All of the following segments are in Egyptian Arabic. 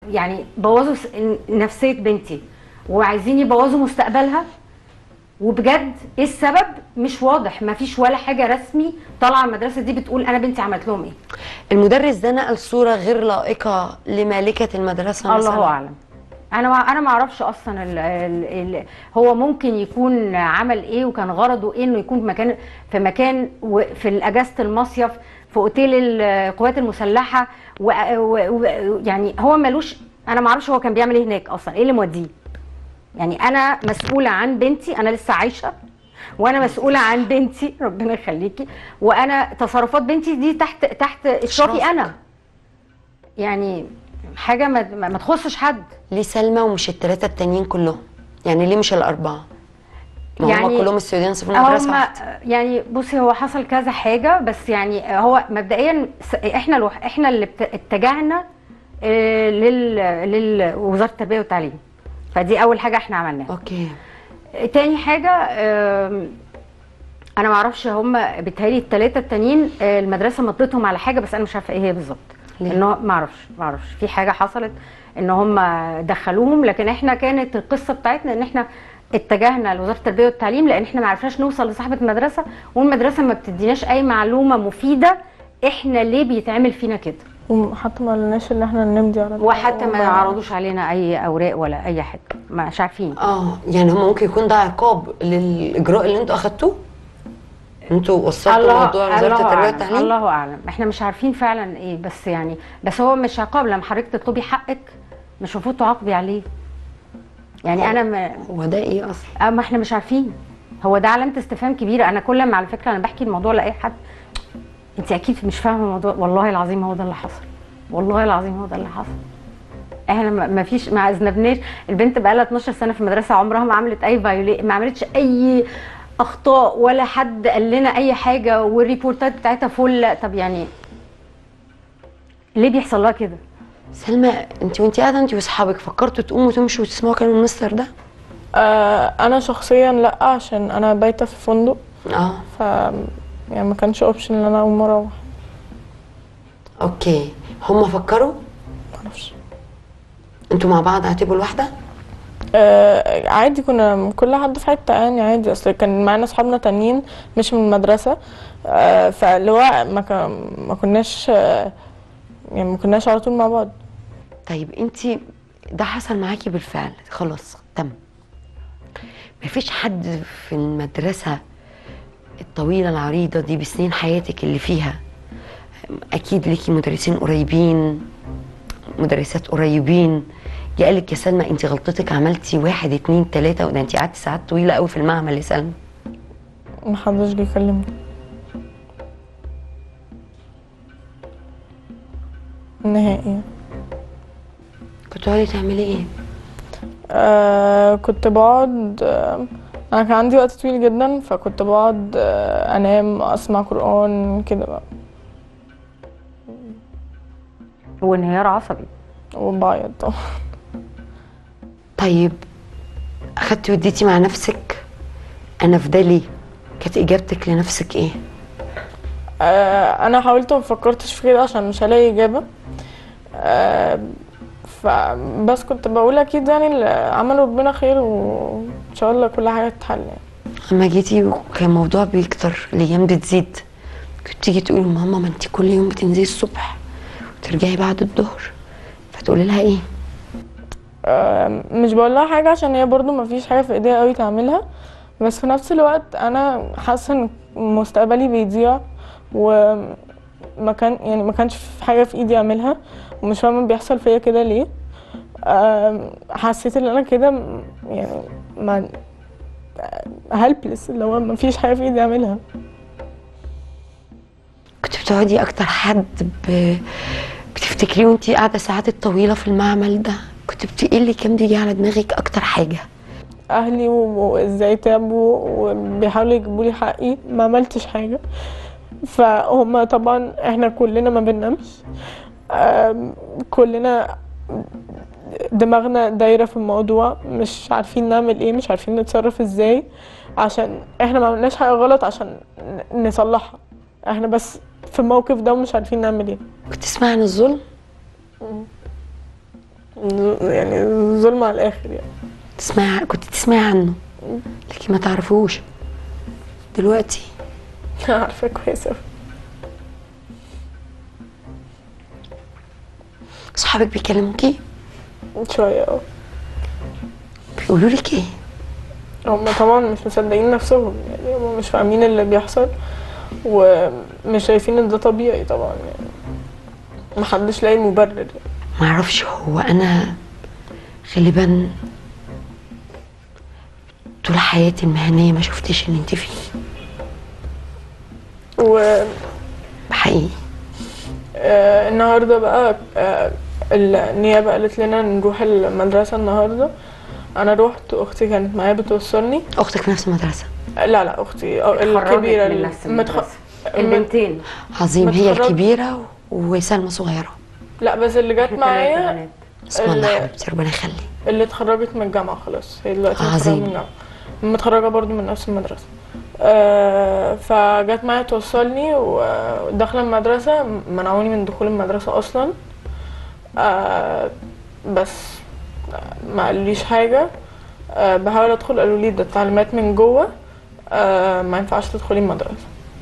يعني بوظوا س- نفسيه بنتي وعايزين يبوظوا مستقبلها وبجد ايه السبب مش واضح ما فيش ولا حاجه رسمي طالعه المدرسه دي بتقول انا بنتي عملت لهم ايه المدرس ده نقل صوره غير لائقه لمالكه المدرسه مثلا الله اعلم انا ما انا ما اعرفش اصلا ال ال ال هو ممكن يكون عمل ايه وكان غرضه ايه انه يكون في مكان في مكان و- في اجازه المصيف في اوتيل القوات المسلحه و و و يعني هو ملوش انا ما اعرفش هو كان بيعمل ايه هناك اصلا ايه اللي موديه يعني انا مسؤوله عن بنتي انا لسه عايشه وانا مسؤوله عن بنتي ربنا يخليكي وانا تصرفات بنتي دي تحت تحت اشرافي إشرافك. انا يعني حاجه ما, ما ما تخصش حد ليه سلمى ومش الثلاثه التانيين كلهم يعني ليه مش الاربعه ما هم يعني كلهم ستودنتس في المدرسه هم واحدة. يعني بصي هو حصل كذا حاجه بس يعني هو مبدئيا س- احنا الوح احنا اللي بت- اتجهنا آه، لل لوزاره التربيه والتعليم فدي اول حاجه احنا عملناها اوكي تاني حاجه آم، انا ما اعرفش هم بيتهيألي الثلاثه التانيين آه، المدرسه مضتهم على حاجه بس انا مش عارفه ايه هي بالظبط ليه؟ انه ما اعرفش ما اعرفش في حاجه حصلت ان هم دخلوهم لكن احنا كانت القصه بتاعتنا ان احنا اتجهنا لوزاره التربيه والتعليم لان احنا ما عرفناش نوصل لصاحبه المدرسه والمدرسه ما بتديناش اي معلومه مفيده احنا ليه بيتعمل فينا كده وحتى ما قلناش ان احنا نمضي على وحتى ما القرار. عرضوش علينا اي اوراق ولا اي حاجه مش عارفين اه يعني هم ممكن يكون ده عقاب للاجراء اللي انتوا اخدتوه انتوا وصلتوا موضوع وزاره الله التربيه أعلم. والتعليم الله اعلم احنا مش عارفين فعلا ايه بس يعني بس هو مش عقاب لما حضرتك تطلبي حقك مش المفروض تعاقبي عليه يعني انا ما هو ده ايه اصلا آه، ما احنا مش عارفين هو ده علامه استفهام كبيره انا كل ما على فكره انا بحكي الموضوع لاي حد انت اكيد مش فاهمه الموضوع والله العظيم هو ده اللي حصل والله العظيم هو ده اللي حصل احنا ما ما فيش ما اذنبناش البنت بقى لها 12 سنه في المدرسه عمرها ما عملت اي فايولي ما عملتش اي اخطاء ولا حد قال لنا اي حاجه والريبورتات بتاعتها فل طب يعني ليه بيحصل لها كده سلمى انت وانت قاعده انت واصحابك فكرتوا تقوموا تمشوا وتسمعوا كلام المستر ده آه انا شخصيا لا عشان انا بايته في فندق اه ف يعني ما كانش اوبشن ان انا اقوم اروح اوكي هم فكروا معرفش انتوا مع بعض هتبقوا الواحده آه عادي كنا كل حد في حته يعني عادي اصل كان معانا اصحابنا تانيين مش من المدرسه آه فاللي هو ما, كان ما كناش آه يعني ما كناش على طول مع بعض طيب انت ده حصل معاكي بالفعل خلاص تم مفيش حد في المدرسة الطويلة العريضة دي بسنين حياتك اللي فيها أكيد ليكي مدرسين قريبين مدرسات قريبين جه قالك يا سلمى انت غلطتك عملتي واحد اتنين تلاتة وده انت قعدتي ساعات طويلة قوي في المعمل يا سلمى ما حدش جه يكلمني نهائي كنت تقعدي تعملي ايه؟ آه كنت بقعد آه انا كان عندي وقت طويل جدا فكنت بقعد آه انام اسمع قران كده بقى وانهيار عصبي وبعيط طبعا طيب أخدتي وديتي مع نفسك أنا في ده ليه؟ كانت إجابتك لنفسك إيه؟ آه انا حاولت وما فكرتش في كده عشان مش هلاقي اجابه آه فبس كنت بقول اكيد يعني اللي عمل ربنا خير وان شاء الله كل حاجه تتحل يعني لما جيتي وكان الموضوع بيكتر الأيام بتزيد كنت تيجي تقولي ماما ما انت كل يوم بتنزلي الصبح وترجعي بعد الظهر فتقولي لها ايه؟ آه، مش بقول لها حاجه عشان هي برضو ما فيش حاجه في ايديها قوي تعملها بس في نفس الوقت انا حاسه ان مستقبلي بيضيع وما كان يعني ما كانش في حاجه في ايدي اعملها ومش فاهمه بيحصل فيا كده ليه آم، حسيت ان انا كده م- يعني ما هيلبلس اللي هو ما فيش حاجه في ايدي اعملها كنت بتقعدي أكتر حد ب... بتفتكريه وانت قاعدة ساعات الطويلة في المعمل ده كنت بت... ايه اللي كان بيجي على دماغك أكتر حاجة؟ اهلي و- وازاي تعبوا وبيحاولوا يجيبوا لي حقي ما عملتش حاجه فهم طبعا احنا كلنا ما بننامش آم، كلنا دماغنا دايره في الموضوع مش عارفين نعمل ايه مش عارفين نتصرف ازاي عشان احنا ما عملناش حاجه غلط عشان ن- نصلحها احنا بس في الموقف ده ومش عارفين نعمل ايه كنت تسمعي عن الظلم؟ يعني ظلم على الاخر يعني تسمعي كنت تسمعي عنه لكن ما تعرفوش دلوقتي عارفه كويس أوي. صحابك بيكلموكي شويه اه بيقولوا لك ايه هم طبعا مش مصدقين نفسهم يعني هم مش فاهمين اللي بيحصل ومش شايفين ان ده طبيعي طبعا يعني محدش لاقي مبرر يعني. ما اعرفش هو انا غالبا طول حياتي المهنيه ما شفتش ان انت فيه و حقيقي آه، النهارده بقى آه، النيابه قالت لنا نروح المدرسه النهارده انا روحت اختي كانت معايا بتوصلني اختك في نفس المدرسه لا لا اختي آه، اتخرجت الكبيره من اللي- نفس متخ- المدرسة من- البنتين عظيم هي متخرج- الكبيره وسلمى صغيره لا بس اللي جت احنا تلاتة معايا بنات. بسم الله ال- حبيبتي ربنا يخلي اللي اتخرجت من الجامعه خلاص هي دلوقتي متخرجه عظيم. من الجامعه متخرجه برضو من نفس المدرسه آه فجت معايا توصلني وداخله المدرسه منعوني من دخول المدرسه اصلا آه بس ما قاليش حاجه آه بحاول ادخل قالوا لي ده التعليمات من جوه آه ما ينفعش تدخلي المدرسه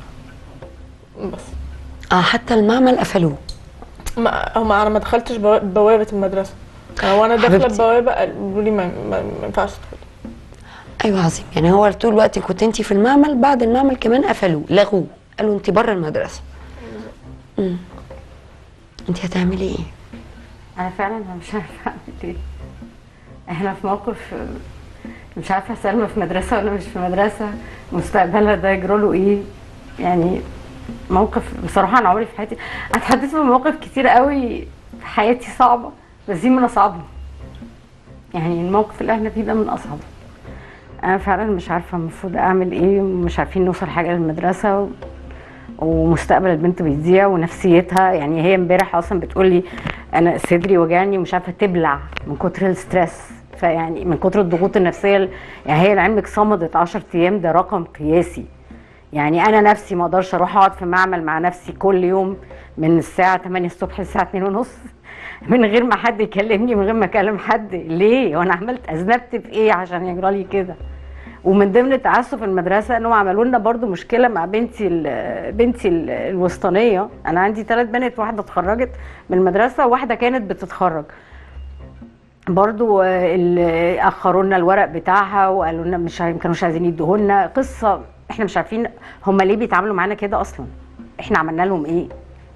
بس اه حتى المعمل قفلوه ما هم انا ما دخلتش بوا- بوابه المدرسه آه، وانا داخله حبيبتي. البوابه قالوا لي ما, ما, ما ينفعش تدخلي ايوه عظيم يعني هو طول الوقت كنت انت في المعمل بعد المعمل كمان قفلوه لغوه قالوا انت بره المدرسه امم انت هتعملي ايه انا فعلا مش عارفه اعمل ايه احنا في موقف مش عارفه سلمى في مدرسه ولا مش في مدرسه مستقبلها ده يجرى له ايه يعني موقف بصراحه انا عمري في حياتي انا اتحدثت في مواقف كتير قوي في حياتي صعبه بس دي من اصعبهم يعني الموقف اللي احنا فيه ده من اصعبه انا فعلا مش عارفه المفروض اعمل ايه ومش عارفين نوصل حاجه للمدرسه و... ومستقبل البنت بيضيع ونفسيتها يعني هي امبارح اصلا بتقول لي انا صدري وجعني ومش عارفه تبلع من كتر الستريس فيعني من كتر الضغوط النفسيه ال- يعني هي لعلمك صمدت 10 ايام ده رقم قياسي يعني انا نفسي ما اقدرش اروح اقعد في معمل مع نفسي كل يوم من الساعه 8 الصبح للساعه 2 ونص من غير ما حد يكلمني من غير ما اكلم حد ليه وانا عملت اذنبت في ايه عشان يجرى لي كده ومن ضمن التعسف المدرسه انهم عملوا لنا برضو مشكله مع بنتي ال- بنتي ال- الوسطانيه انا عندي ثلاث بنات واحده اتخرجت من المدرسه وواحده كانت بتتخرج برضو آه، ال- اخروا لنا الورق بتاعها وقالوا لنا مش عارف- ما كانوش عايزين يدوه لنا قصه احنا مش عارفين هم ليه بيتعاملوا معانا كده اصلا احنا عملنا لهم ايه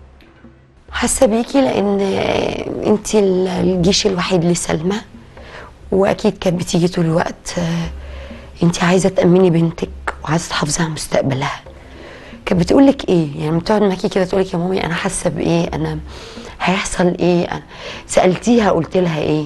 حاسه بيكي لان انت الجيش الوحيد لسلمى واكيد كانت بتيجي طول الوقت انت عايزه تامني بنتك وعايزه تحافظي على مستقبلها كانت بتقول لك ايه يعني لما بتقعد معاكي كده تقول لك يا مامي انا حاسه بايه انا هيحصل ايه أنا سالتيها قلت لها ايه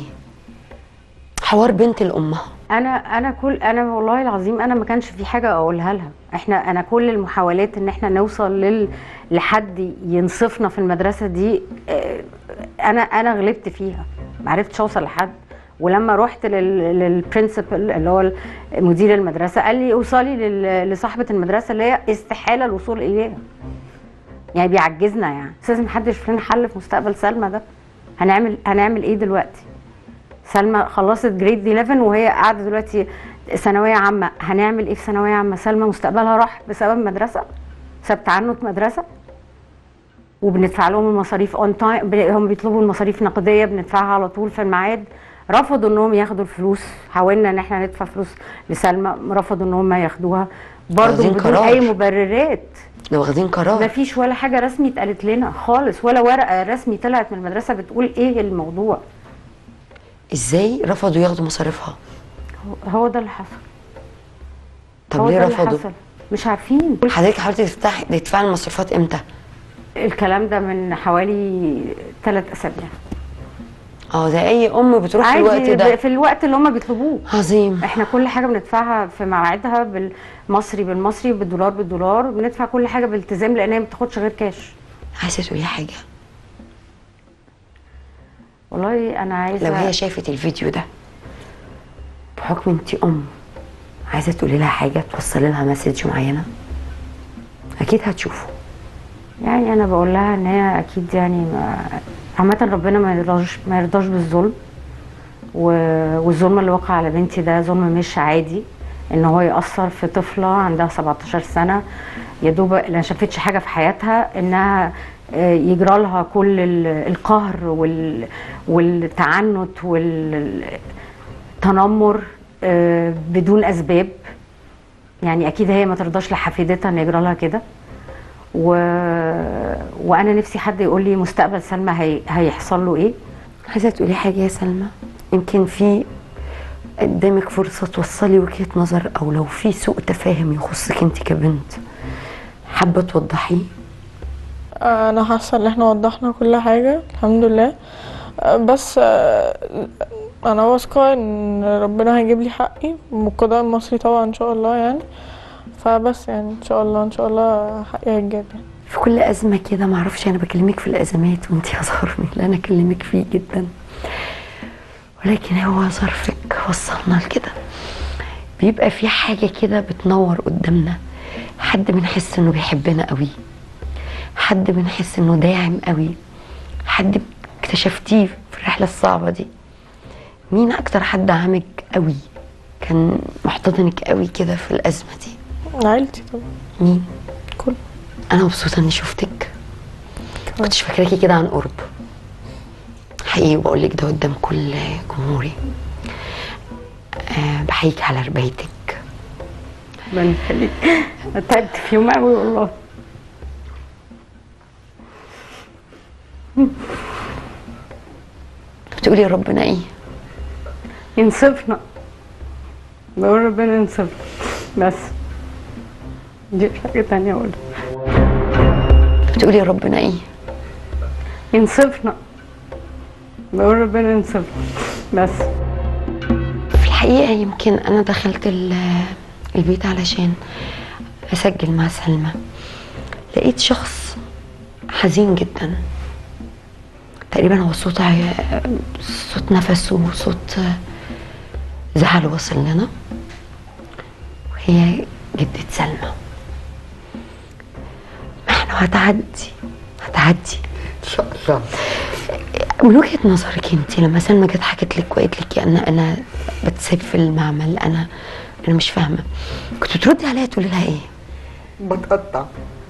حوار بنت لامها انا انا كل انا والله العظيم انا ما كانش في حاجه اقولها لها احنا انا كل المحاولات ان احنا نوصل لل لحد ينصفنا في المدرسه دي آه، انا انا غلبت فيها ما عرفتش اوصل لحد ولما رحت لل- للبرنسبل اللي هو مدير المدرسه قال لي اوصلي لل- لصاحبه المدرسه اللي هي استحاله الوصول اليها يعني بيعجزنا يعني بس لازم حد يشوف لنا حل في مستقبل سلمى ده هنعمل هنعمل ايه دلوقتي سلمى خلصت جريد 11 وهي قاعده دلوقتي ثانويه عامه هنعمل ايه في ثانويه عامه سلمى مستقبلها راح بسبب مدرسه بسبب تعنت مدرسه وبندفع لهم المصاريف اون تايم هم بيطلبوا المصاريف نقديه بندفعها على طول في الميعاد رفضوا انهم ياخدوا الفلوس حاولنا ان احنا ندفع فلوس لسلمى رفضوا ان هم ياخدوها برضه واخدين بدون قرار. اي مبررات لو واخدين ما قرار فيش ولا حاجه رسمي اتقالت لنا خالص ولا ورقه رسمي طلعت من المدرسه بتقول ايه الموضوع ازاي رفضوا ياخدوا مصاريفها هو- هو ده اللي حصل طب هو ليه ده اللي رفضوا حصل. مش عارفين حضرتك حاولتي تفتحي تدفعي المصروفات امتى الكلام ده من حوالي ثلاث اسابيع اه زي اي ام بتروح في الوقت عادي ب- ده في الوقت اللي هم بيطلبوه عظيم احنا كل حاجه بندفعها في مواعيدها بالمصري بالمصري بالدولار بالدولار بندفع كل حاجه بالتزام لان هي ما بتاخدش غير كاش عايزه تقولي حاجه والله انا عايزه لو هي شافت الفيديو ده بحكم انت ام عايزه تقولي لها حاجه توصلي لها مسج معينه اكيد هتشوفه يعني انا بقول لها ان هي اكيد يعني ما عامه ربنا ما يرضاش ما يرضاش بالظلم و- والظلم اللي وقع على بنتي ده ظلم مش عادي ان هو يأثر في طفلة عندها 17 سنة يا دوب لا شافتش حاجة في حياتها انها آه، يجرى لها كل ال- القهر وال- والتعنت والتنمر آه، بدون اسباب يعني اكيد هي ما ترضاش لحفيدتها ان يجرى لها كده و... وانا نفسي حد يقول لي مستقبل سلمى هي... هيحصل له ايه عايزه تقولي حاجه يا سلمى يمكن في قدامك فرصه توصلي وجهه نظر او لو في سوء تفاهم يخصك انت كبنت حابه توضحيه انا حاسه ان احنا وضحنا كل حاجه الحمد لله آه، بس آه، انا واثقه ان ربنا هيجيب لي حقي والقضاء المصري طبعا ان شاء الله يعني فبس يعني ان شاء الله ان شاء الله حقي هيتجاب يعني في كل أزمة كده معرفش أنا بكلمك في الأزمات وأنت أظهر من اللي أنا أكلمك فيه جدا ولكن هو ظرفك وصلنا لكده بيبقى في حاجة كده بتنور قدامنا حد بنحس إنه بيحبنا قوي حد بنحس إنه داعم قوي حد اكتشفتيه في الرحلة الصعبة دي مين أكتر حد دعمك قوي كان محتضنك قوي كده في الأزمة دي عيلتي طبعا مين؟ كل انا مبسوطه اني شفتك كنتش فاكراكي كده عن قرب حقيقي بقول لك ده قدام كل جمهوري أه بحييك على ربايتك ربنا يخليك أنا تعبت في يوم قوي والله بتقولي يا ربنا ايه ينصفنا بقول ربنا ينصفنا بس دي مش حاجة تانية أقولها بتقولي يا ربنا ايه ينصفنا بقول ربنا ينصفنا بس في الحقيقه يمكن انا دخلت ال- البيت علشان اسجل مع سلمى لقيت شخص حزين جدا تقريبا هو صوت عي- صوت نفسه وصوت زعل وصل لنا وهي جدة سلمى احنا هتعدي هتعدي ان شاء الله من وجهة نظرك انت لما سلمى جت حكت لك وقالت لك انا انا بتسيب في المعمل انا انا مش فاهمه كنت تردي عليها تقولي لها ايه؟ بتقطع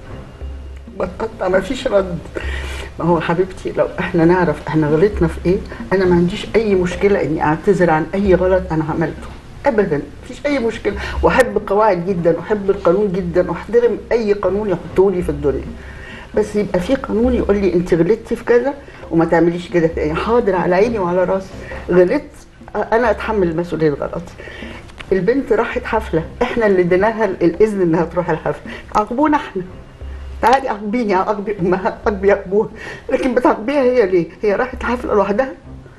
بتقطع ما فيش رد ما هو حبيبتي لو احنا نعرف احنا غلطنا في ايه انا ما عنديش اي مشكله اني اعتذر عن اي غلط انا عملته ابدا مفيش اي مشكله واحب القواعد جدا واحب القانون جدا واحترم اي قانون يحطوه لي في الدنيا بس يبقى في قانون يقول لي انت غلطتي في كذا وما تعمليش كده تاني حاضر على عيني وعلى راسي غلطت انا اتحمل مسؤوليه غلطي البنت راحت حفله احنا اللي اديناها الاذن انها تروح الحفله عاقبونا احنا تعالي عاقبيني عاقبي امها عاقبي ابوها لكن بتعاقبيها هي ليه؟ هي راحت حفله لوحدها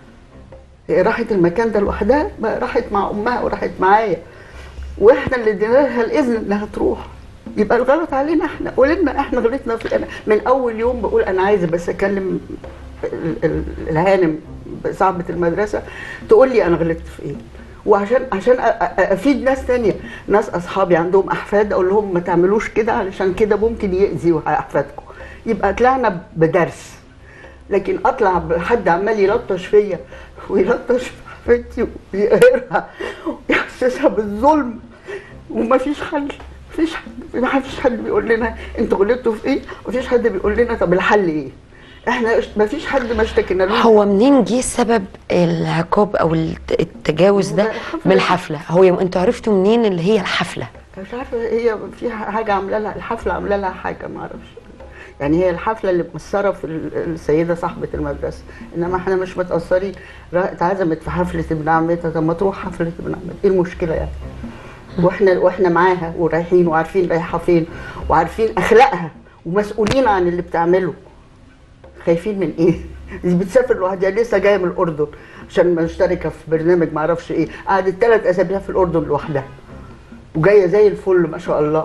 هي راحت المكان ده لوحدها ما راحت مع امها وراحت معايا واحنا اللي ادينا لها الاذن انها تروح يبقى الغلط علينا احنا قولنا احنا غلطنا في انا من اول يوم بقول انا عايزه بس اكلم ال- ال- الهانم صاحبه المدرسه تقول لي انا غلطت في ايه وعشان عشان أ- أ- افيد ناس تانية ناس اصحابي عندهم احفاد اقول لهم ما تعملوش كده علشان كده ممكن يأذي احفادكم يبقى طلعنا بدرس لكن اطلع بحد عمال يلطش فيا ويلطش في حفيدتي ويقهرها ويحسسها بالظلم ومفيش حل مفيش حد ما فيش حد بيقول لنا انتوا غلطتوا في ايه مفيش حد بيقول لنا طب الحل ايه احنا مفيش حد ما اشتكينا له هو منين جه سبب العقاب او الت- التجاوز ده الحفلة. من الحفله هو يوم انتوا عرفتوا منين اللي هي الحفله مش عارفه هي في حاجه عامله لها الحفله عامله لها حاجه ما اعرفش يعني هي الحفله اللي مأثره في ال- السيده صاحبه المدرسه انما احنا مش متاثرين را- اتعزمت في حفله ابن عمتها طب ما تروح حفله ابن عمتها ايه المشكله يعني واحنا واحنا معاها ورايحين وعارفين رايحه فين وعارفين اخلاقها ومسؤولين عن اللي بتعمله خايفين من ايه؟ دي بتسافر لوحدها لسه جايه من الاردن عشان مشتركه في برنامج ما اعرفش ايه قعدت ثلاث اسابيع في الاردن لوحدها وجايه زي الفل ما شاء الله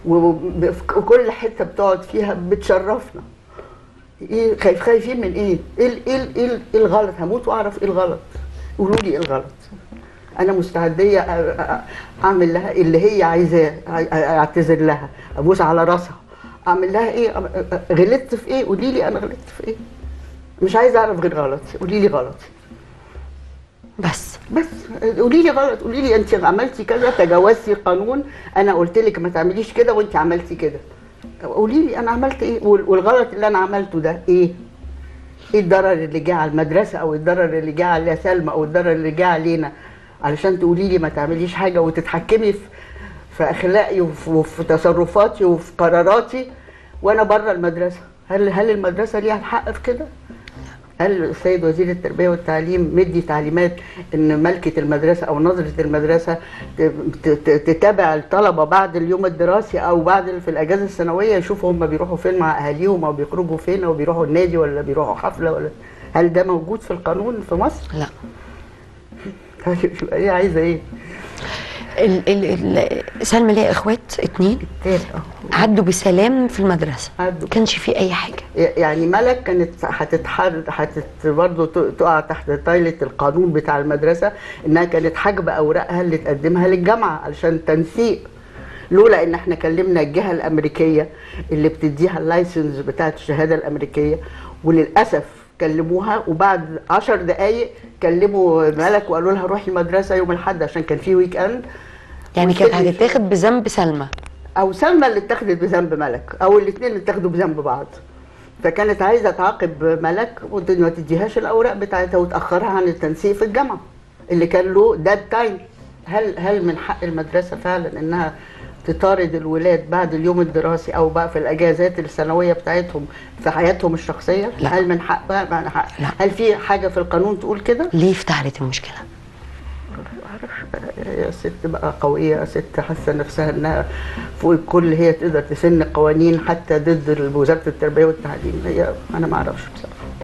وكل حته بتقعد فيها بتشرفنا ايه خايف خايفين من ايه؟ ايه ال- ايه ال- ايه ال- إيه الغلط؟ هموت واعرف ايه الغلط قولوا لي ايه الغلط انا مستعديه أ- أ- اعمل لها اللي هي عايزاه أ- أ- اعتذر لها ابوس على راسها اعمل لها ايه أ- أ- غلطت في ايه قولي لي انا غلطت في ايه مش عايزه اعرف غير غلطي قولي لي غلطي بس بس قولي لي غلط قولي لي انت عملتي كذا تجاوزتي القانون انا قلت لك ما تعمليش كده وانت عملتي كده قولي لي انا عملت ايه وال- والغلط اللي انا عملته ده ايه ايه الضرر اللي جه على المدرسه او الضرر اللي جه على سلمى او الضرر اللي جه علينا علشان تقولي لي ما تعمليش حاجه وتتحكمي في في اخلاقي وفي, وفي تصرفاتي وفي قراراتي وانا بره المدرسه هل هل المدرسه ليها الحق في كده هل السيد وزير التربيه والتعليم مدي تعليمات ان ملكه المدرسه او نظره المدرسه ت- ت- تتابع الطلبه بعد اليوم الدراسي او بعد في الاجازه السنويه يشوفوا هم بيروحوا فين مع اهاليهم او بيخرجوا فين او بيروحوا النادي ولا بيروحوا حفله ولا هل ده موجود في القانون في مصر؟ لا طيب يبقى ايه عايزه ايه؟ ال ال ال سلمى ليها اخوات اتنين تاني اه عدوا بسلام في المدرسه عدوا. كانش في اي حاجه يعني ملك كانت هتتحر هتت برضه تقع تحت طايله القانون بتاع المدرسه انها كانت حاجبه اوراقها اللي تقدمها للجامعه علشان تنسيق لولا ان احنا كلمنا الجهه الامريكيه اللي بتديها اللايسنس بتاعت الشهاده الامريكيه وللاسف كلموها وبعد عشر دقايق كلموا ملك وقالوا لها روحي المدرسه يوم الاحد عشان كان في ويك اند يعني كانت والست- هتتاخد بذنب سلمى او سلمى اللي اتخذت بذنب ملك او الاثنين اللي اتخذوا بذنب بعض فكانت عايزه تعاقب ملك وما تديهاش الاوراق بتاعتها وتاخرها عن التنسيق في الجامعه اللي كان له داد تايم هل هل من حق المدرسه فعلا انها تطارد الولاد بعد اليوم الدراسي او بقى في الاجازات السنويه بتاعتهم في حياتهم الشخصيه لا. هل من حقها من حق لا. هل في حاجه في القانون تقول كده ليه افتعلت المشكله يا ست بقى قوية ست حاسة نفسها انها فوق الكل هي تقدر تسن قوانين حتى ضد وزارة التربية والتعليم هي انا ما اعرفش بصراحة